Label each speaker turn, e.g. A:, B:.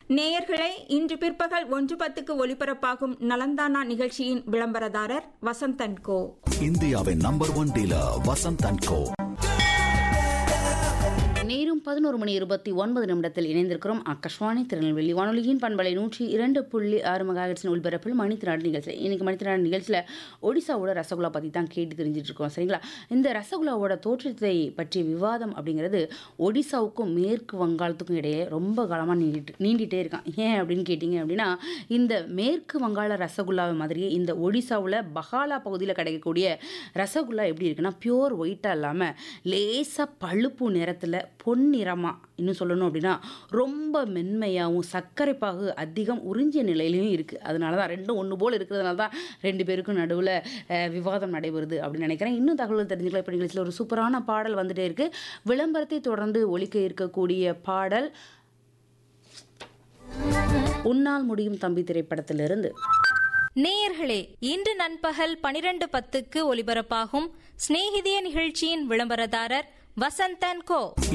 A: நேயர்களே இன்று பிற்பகல் ஒன்று பத்துக்கு ஒலிபரப்பாகும் நலந்தானா நிகழ்ச்சியின் விளம்பரதாரர் வசந்தன் கோ
B: இந்தியாவின் number one dealer Vasanth and Co
C: நேரும் பதினோரு மணி இருபத்தி ஒன்பது நிமிடத்தில் இணைந்திருக்கிறோம் ஆகாஷ்வாணி திருநெல்வேலி வானொலியின் பண்பலை நூற்றி இரண்டு புள்ளி ஆறு மெகாஹெட்ஸின் ஒளிபரப்பில் மணித்திராடு நிகழ்ச்சி இன்னைக்கு மணித்திராடு நிகழ்ச்சியில் ஒடிசாவோட ரசகுல்லா பற்றி தான் கேட்டு தெரிஞ்சிட்டு இருக்கோம் சரிங்களா இந்த ரசகுல்லாவோட தோற்றத்தை பற்றிய விவாதம் அப்படிங்கிறது ஒடிசாவுக்கும் மேற்கு வங்காளத்துக்கும் இடையே ரொம்ப காலமாக நீண்டிட்டு நீண்டிட்டே இருக்கான் ஏன் அப்படின்னு கேட்டிங்க அப்படின்னா இந்த மேற்கு வங்காள ரசகுல்லாவை மாதிரியே இந்த ஒடிசாவில் பஹாலா பகுதியில் கிடைக்கக்கூடிய ரசகுல்லா எப்படி இருக்குன்னா பியோர் ஒயிட்டாக இல்லாமல் லேசாக பழுப்பு நிறத்தில் பொன்னிறமாக இன்னும் சொல்லணும் அப்படின்னா ரொம்ப மென்மையாகவும் சர்க்கரை பாகு அதிகம் உறிஞ்சிய நிலையிலையும் இருக்குது அதனால தான் ரெண்டும் ஒன்று போல் இருக்கிறதுனால தான் ரெண்டு பேருக்கும் நடுவில் விவாதம் நடைபெறுது அப்படின்னு நினைக்கிறேன் இன்னும் தகவல் தெரிஞ்சுக்கலாம் இப்போ நிகழ்ச்சியில் ஒரு சூப்பரான பாடல் வந்துட்டே இருக்குது விளம்பரத்தை தொடர்ந்து ஒலிக்க இருக்கக்கூடிய பாடல் உன்னால் முடியும் தம்பி திரைப்படத்திலிருந்து
D: நேயர்களே இன்று நண்பகல் பனிரெண்டு பத்துக்கு ஒலிபரப்பாகும் சிநேகிதிய நிகழ்ச்சியின் விளம்பரதாரர் வசந்தன் கோ